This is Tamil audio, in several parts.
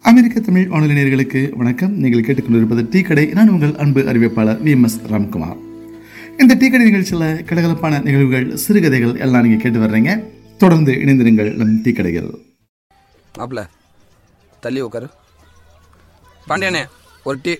அமெரிக்க தமிழ் வானொலி நேயர்களுக்கு வணக்கம் நீங்கள் கேட்டுக்கொண்டிருப்பது டீ கடை நான் உங்கள் அன்பு அறிவிப்பாளர் வி எம் எஸ் ராம்குமார் இந்த டீ கடை நிகழ்ச்சியில் கலகலப்பான நிகழ்வுகள் சிறுகதைகள் எல்லாம் நீங்கள் கேட்டு வர்றீங்க தொடர்ந்து இணைந்திருங்கள் நம் டீ கடைகள் மாப்பிள தள்ளி உட்காரு பாண்டியனே ஒரு டீ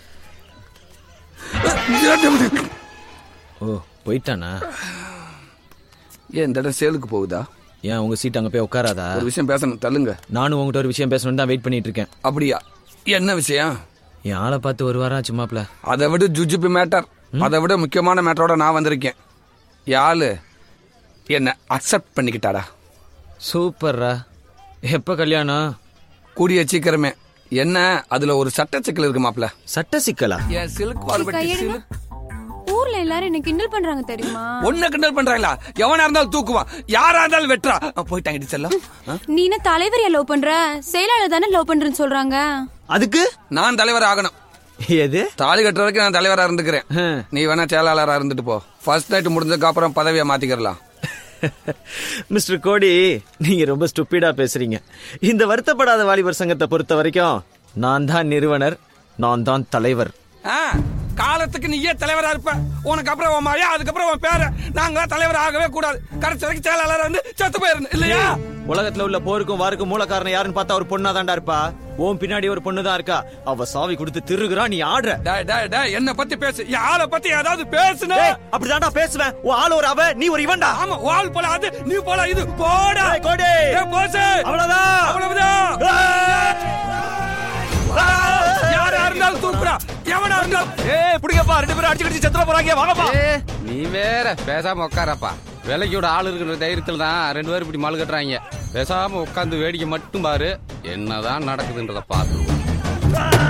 ஓ போயிட்டானா ஏன் இந்த இடம் சேலுக்கு போகுதா ஏன் உங்க சீட் அங்க போய் உட்காராதா ஒரு விஷயம் பேசணும் தள்ளுங்க நானும் உங்ககிட்ட ஒரு விஷயம் பேசணும்னு தான் வெயிட் பண்ணிட்டு இருக்கேன் அப்படியா என்ன விஷயம் என் ஆளை பார்த்து ஒரு வாரம் ஆச்சு மாப்ள அதை விட ஜுஜுபி மேட்டர் அதை விட முக்கியமான மேட்டரோட நான் வந்திருக்கேன் யாழு என்ன அக்செப்ட் பண்ணிக்கிட்டாடா சூப்பர்ரா எப்ப கல்யாணம் கூடிய சீக்கிரமே என்ன அதுல ஒரு சட்ட சிக்கல் இருக்கு மாப்ள சட்ட சிக்கலா என் சிலுக்கு வாழ்பட்டி கையெடுங்க. சிலுக்கு ஊர்ல எல்லாரும் என்ன கிண்டல் பண்றாங்க தெரியுமா ஒன்ன கிண்டல் பண்றாங்களா எவனா இருந்தாலும் தூக்குவான் யாரா இருந்தாலும் வெட்டுறா போயிட்டாங்க இடி செல்லம் ஆ? நீ என்ன தலைவரையா லவ் பண்ற செயலாளர் தானே லவ் பண்றேன்னு சொல்றாங்க அதுக்கு நான் தலைவர் ஆகணும் எது தாலி கட்டுற வரைக்கும் நான் தலைவரா இருந்துக்கிறேன் ஹம். நீ வேணா செயலாளரா இருந்துட்டு போ ஃபர்ஸ்ட் நைட் முடிஞ்சதுக்கு அப்புறம் பதவியை மாத்திக்கிறலாம் மிஸ்டர் கோடி நீங்க ரொம்ப ஸ்டூப்பிடா பேசுறீங்க இந்த வருத்தப்படாத வாலிபர் சங்கத்தை பொறுத்த வரைக்கும் நான் தான் நிறுவனர் நான் தான் தலைவர் ஆ, காலத்துக்கு நீயே தலைவரா இருப்ப உனக்கு அப்புறம் உன் மழையா அதுக்கப்புறம் உன் பேர நாங்க தலைவர் ஆகவே கூடாது கடைசி வரைக்கும் செயலாளரா வந்து செத்து போயிருந்து இல்லையா உலகத்துல உள்ள போருக்கும் வாருக்கும் மூல காரணம் யாருன்னு பார்த்தா ஒரு பொண்ணா தான்டா இருப்பா உன் பின்னாடி ஒரு பொண்ணு தான் இருக்கா அவ சாவி கொடுத்து திருகுறா நீ ஆடுற டேய் டேய் டேய் என்ன பத்தி பேசு என் ஆளை பத்தி ஏதாவது பேசுன டேய், அப்படிதான்டா பேசுவேன் உன் ஆள் ஒரு அவ நீ ஒரு இவன்டா ஆமா வால் போல அது நீ போல இது போடா டேய், கோடி. டேய், போசு அவ்வளவுதான். அவ்வளவுதான் யாரா இருந்தாலும் தூக்குறா எவனா இருந்தாலும் ஏய் புடிங்கப்பா ரெண்டு பேரும் அடிச்சு கடிச்சு செத்துற போறாங்க வாங்கப்பா நீ வேற பேசாம உட்காரப்பா விலைக்கோட ஆள் இருக்கிற தைரியத்துல தான் ரெண்டு பேரும் இப்படி மாலு கட்டுறாங்க பேசாம உட்காந்து வேடிக்கை மட்டும் பாரு என்னதான் நடக்குதுன்றத பாத்து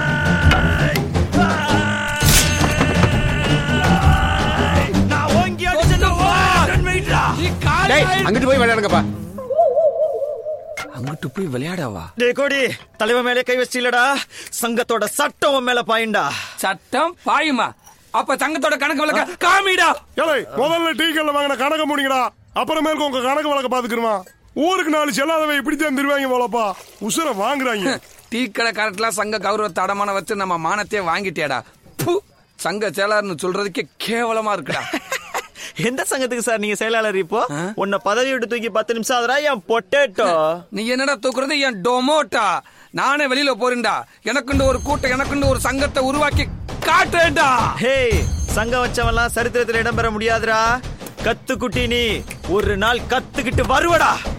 நான் ஓங்கி அடிச்சேன்னா நீ காலி டேய் ஆயிடு. அங்கிட்டு போய் விளையாடுங்கப்பா அங்கிட்டு போய் விளையாடவா டேய் கோடி தலைவன் மேலே கை வச்சிலடா சங்கத்தோட சட்டம் உன் மேல பாயிண்டா சட்டம் பாயுமா அப்ப சங்கத்தோட கணக்கு வழக்க காமிடா ஏலே முதல்ல டீ கல்ல வாங்கின கணக்க முடிங்கடா அப்புறமேலுக்கு உங்க கணக்கு வழக்க பாத்துக்கிறமா ஊருக்கு நாலு செல்லாதவன் இப்படித்தான் திருவாங்க போலப்பா உசுர வாங்குறாங்க டீ கடை கரெக்ட்லாம் சங்க கௌரவத்தை அடமான வச்சு நம்ம மானத்தையே வாங்கிட்டியாடா ப்பு, சங்க செயலாளர்னு சொல்றதுக்கே கேவலமா இருக்குடா எந்த சங்கத்துக்கு சார் நீங்க செயலாளர் இப்போ உன்னை பதவி விட்டு தூக்கி பத்து நிமிஷம் ஆகுறா என் பொட்டேட்டோ நீ என்னடா தூக்குறது என் டொமோட்டா நானே வெளியில போறேன்டா எனக்குண்டு ஒரு கூட்டம் எனக்குண்டு ஒரு சங்கத்தை உருவாக்கி காட்டுறேன்டா ஹே சங்கம் வச்சவன்லாம் சரித்திரத்துல இடம்பெற முடியாதுடா கத்துக்குட்டி நீ ஒரு நாள் கத்துக்கிட்டு வருவடா